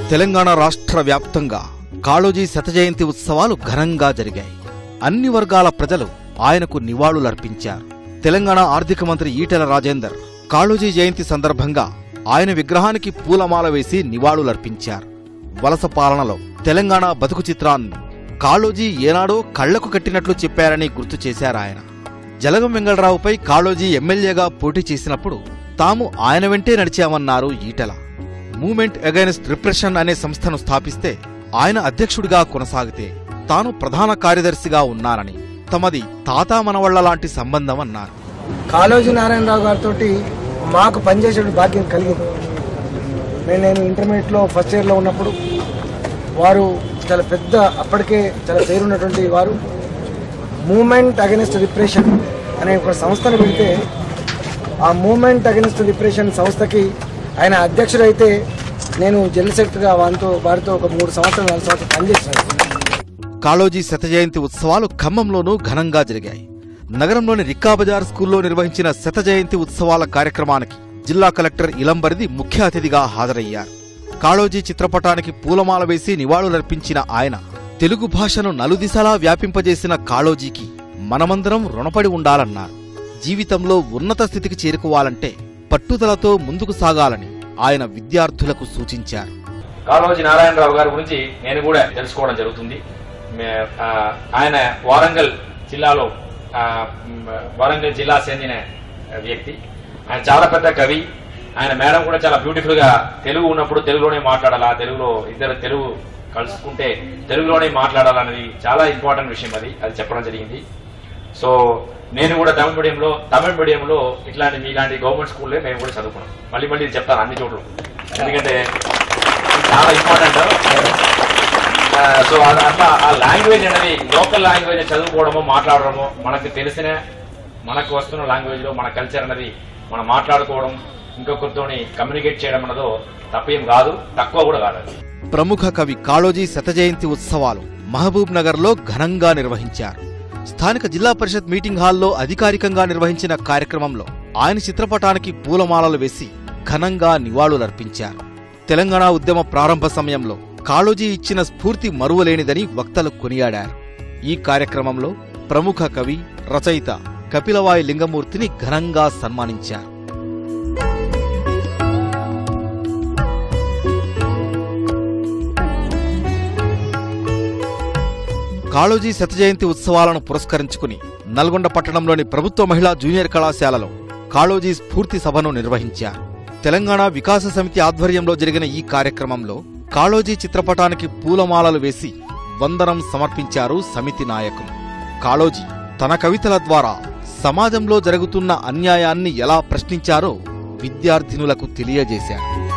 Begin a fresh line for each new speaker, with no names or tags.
తెలంగాణ రాష్ట్ర వ్యాప్తంగా కాళోజీ శత జయంతి ఉత్సవాలు ఘనంగా జరిగాయి అన్ని వర్గాల ప్రజలు ఆయనకు నివాళులర్పించారు తెలంగాణ ఆర్థిక మంత్రి ఈటెల రాజేందర్ కాళోజీ జయంతి సందర్భంగా ఆయన విగ్రహానికి పూలమాల వేసి నివాళులర్పించారు వలస పాలనలో తెలంగాణ బతుకు చిత్రాన్ని కాళోజీ ఏనాడో కళ్లకు కట్టినట్లు చెప్పారని గుర్తు చేశారాయన జలగం వెంగళరావుపై కాళోజీ ఎమ్మెల్యేగా పోటీ చేసినప్పుడు తాము ఆయన వెంటే నడిచామన్నారు ఈటెల మూమెంట్ అగైనెస్ట్ రిప్రెషన్ అనే సంస్థను స్థాపిస్తే ఆయన అధ్యక్షుడిగా కొనసాగితే తాను ప్రధాన కార్యదర్శిగా ఉన్నానని తమది తాతా మనవళ్ల లాంటి సంబంధం అన్నారు
కాళోజీ నారాయణరావు గారితో మాకు పనిచేసే భాగ్యం కలిగింది నేను నేను ఇంటర్మీడియట్లో ఫస్ట్ ఇయర్లో ఉన్నప్పుడు వారు చాలా పెద్ద అప్పటికే చాలా పేరున్నటువంటి వారు మూమెంట్ అగెనిస్ట్ రిప్రెషన్ అనే ఒక సంస్థను పెడితే ఆ మూమెంట్ అగెనిస్ట్ రిప్రెషన్ సంస్థకి ఆయన అధ్యక్షుడైతే నేను జనరల్ సెక్రటరీగా వారితో వారితో ఒక మూడు సంవత్సరాలు నాలుగు సంవత్సరాలు పనిచేశాను
కాళోజీ శత జయంతి ఉత్సవాలు ఖమ్మంలోనూ ఘనంగా జరిగాయి నగరంలోని రిక్కాబజార్ స్కూల్లో నిర్వహించిన శత జయంతి ఉత్సవాల కార్యక్రమానికి జిల్లా కలెక్టర్ ఇలంబరిది ముఖ్య అతిథిగా హాజరయ్యారు కాళోజీ చిత్రపటానికి పూలమాల వేసి నివాళులర్పించిన ఆయన తెలుగు భాషను నలుదిశలా వ్యాపింపజేసిన కాళోజీకి మనమందరం రుణపడి ఉండాలన్నారు జీవితంలో ఉన్నత స్థితికి చేరుకోవాలంటే పట్టుదలతో ముందుకు సాగాలని ఆయన విద్యార్థులకు సూచించారు
కాళోజీ నారాయణరావు గారి గురించి నేను కూడా తెలుసుకోవడం జరుగుతుంది మే- ఆ, ఆయన వారంగల్ జిల్లాలో ఆ, మ్, వారంగల్ జిల్లా చెందిన వ్యక్తి ఆయన చాలా పెద్ద కవి ఆయన మేడం కూడా చాలా బ్యూటిఫుల్ గా తెలుగు ఉన్నప్పుడు తెలుగులోనే మాట్లాడాలా తెలుగులో ఇద్దరు తెలుగు కలుసుకుంటే తెలుగులోనే మాట్లాడాలనేది చాలా ఇంపార్టెంట్ విషయం అది అది చెప్పడం జరిగింది సో నేను కూడా తమిళ మీడియంలో తమిళ మీడియంలో ఇట్లాంటి మీలాంటి గవర్నమెంట్ స్కూల్లో మేము కూడా చదువుకున్నాం మళ్ళీ మళ్ళీ ఇది చెప్తాను అన్ని చోట్ల ఎందుకంటే ఇది చాలా ఇంపార్టెంట్ సో అది అట్లా ఆ లాంగ్వేజ్ అనేది లోకల్ లాంగ్వేజ్ చదువుకోవడమో మాట్లాడడమో మనకు తెలిసిన మనకు వస్తున్న లాంగ్వేజ్ లో మన కల్చర్ అనేది మనం మాట్లాడుకోవడం ఇంకొకరితోని కమ్యూనికేట్ చేయడం అన్నదో తప్పేం కాదు తక్కువ కూడా కాదు అది
ప్రముఖ కవి కాళోజీ శత జయంతి ఉత్సవాలు మహబూబ్ నగర్లో ఘనంగా నిర్వహించారు స్థానిక జిల్లా పరిషత్ మీటింగ్ హాల్లో అధికారికంగా నిర్వహించిన కార్యక్రమంలో ఆయన చిత్రపటానికి పూలమాలలు వేసి ఘనంగా నివాళులర్పించారు తెలంగాణ ఉద్యమ ప్రారంభ సమయంలో కాళోజీ ఇచ్చిన స్ఫూర్తి మరువలేనిదని వక్తలు కొనియాడారు ఈ కార్యక్రమంలో ప్రముఖ కవి రచయిత కపిలవాయి లింగమూర్తిని ఘనంగా సన్మానించారు కాళోజీ శత జయంతి ఉత్సవాలను పురస్కరించుకుని నల్గొండ పట్టణంలోని ప్రభుత్వ మహిళా జూనియర్ కళాశాలలో కాళోజీ స్ఫూర్తి సభను నిర్వహించారు తెలంగాణ వికాస సమితి ఆధ్వర్యంలో జరిగిన ఈ కార్యక్రమంలో కాళోజీ చిత్రపటానికి పూలమాలలు వేసి వందనం సమర్పించారు సమితి నాయకులు కాళోజీ తన కవితల ద్వారా సమాజంలో జరుగుతున్న అన్యాయాన్ని ఎలా ప్రశ్నించారో విద్యార్థినులకు తెలియజేశారు